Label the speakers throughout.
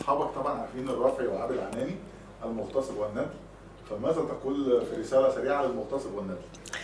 Speaker 1: اصحابك طبعا عارفين الرافعي وعادل عناني المغتصب والندل فماذا تقول في رساله سريعه للمغتصب والندل؟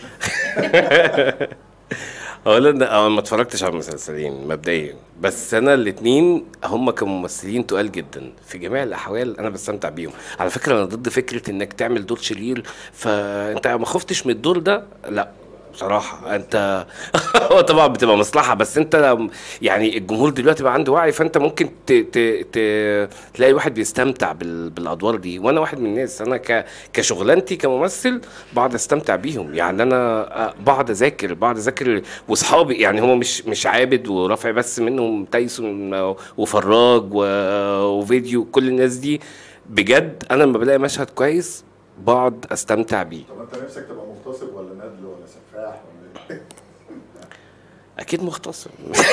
Speaker 2: اولا انا ما اتفرجتش على المسلسلين مبدئيا بس انا الاثنين هم كممثلين تقال جدا في جميع الاحوال انا بستمتع بيهم على فكره انا ضد فكره انك تعمل دور شرير فانت ما خفتش من الدور ده لا بصراحة انت هو طبعا بتبقى مصلحة بس انت لم- يعني الجمهور دلوقتي بقى عنده وعي فانت ممكن ت... ت... ت... تلاقي واحد بيستمتع بال... بالادوار دي وانا واحد من الناس انا ك... كشغلانتي كممثل بقعد استمتع بيهم يعني انا آه، بقعد اذاكر بقعد اذاكر واصحابي يعني هم مش مش عابد ورافع بس منهم تايسون وفراج و... وفيديو كل الناس دي بجد انا لما بلاقي مشهد كويس بقعد استمتع بيه
Speaker 1: طب انت نفسك تبقى مغتصب ولا ندل ولا سفاح ولا ايه؟
Speaker 2: اكيد مختصر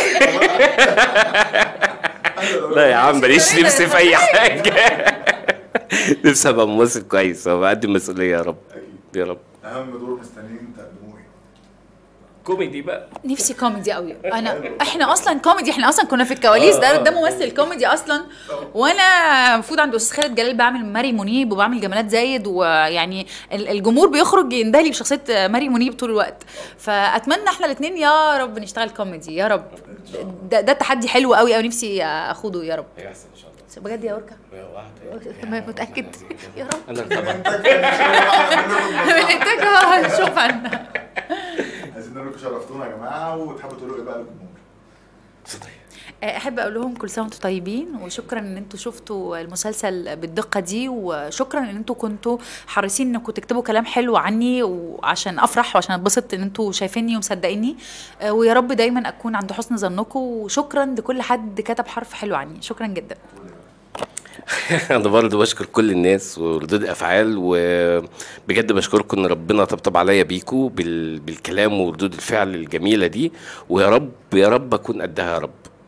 Speaker 2: لا يا عم ماليش نفسي في اي حاجه نفسي ابقى ممثل كويس وبقدم مسؤوليه يا رب
Speaker 1: اكيد
Speaker 2: يا رب
Speaker 1: اهم دور مستنيين تقدموه ايه؟
Speaker 2: كوميدي بقى
Speaker 3: نفسي كوميدي قوي انا احنا اصلا كوميدي احنا اصلا كنا في الكواليس ده ده ممثل كوميدي اصلا وانا المفروض عند استاذ خالد جلال بعمل ماري منيب وبعمل جمالات زايد ويعني ال- الجمهور بيخرج يندهلي بشخصيه ماري منيب طول الوقت فاتمنى احنا الاثنين يا رب نشتغل كوميدي يا رب ده, ده تحدي حلو قوي قوي نفسي اخوضه يا رب
Speaker 2: هيحصل ان شاء الله
Speaker 3: بجد يا اوركا
Speaker 2: واحدة.
Speaker 3: متاكد يا رب
Speaker 2: انا طبعا
Speaker 3: الانتاج هنشوف عنها
Speaker 1: عايزين نقول لكم شرفتونا يا جماعه وتحبوا تقولوا ايه بقى للجمهور؟
Speaker 3: احب اقول لهم كل سنه وانتم طيبين وشكرا ان انتم شفتوا المسلسل بالدقه دي وشكرا ان انتم كنتوا حريصين انكم تكتبوا كلام حلو عني وعشان افرح وعشان اتبسط ان انتم شايفيني ومصدقيني آه، ويا رب دايما اكون عند حسن ظنكم وشكرا لكل حد كتب حرف حلو عني شكرا جدا
Speaker 2: انا برضه بشكر كل الناس وردود افعال وبجد بشكركم ان ربنا طبطب عليا بيكو بال... بالكلام وردود الفعل الجميله دي ويا رب يا رب اكون قدها يا رب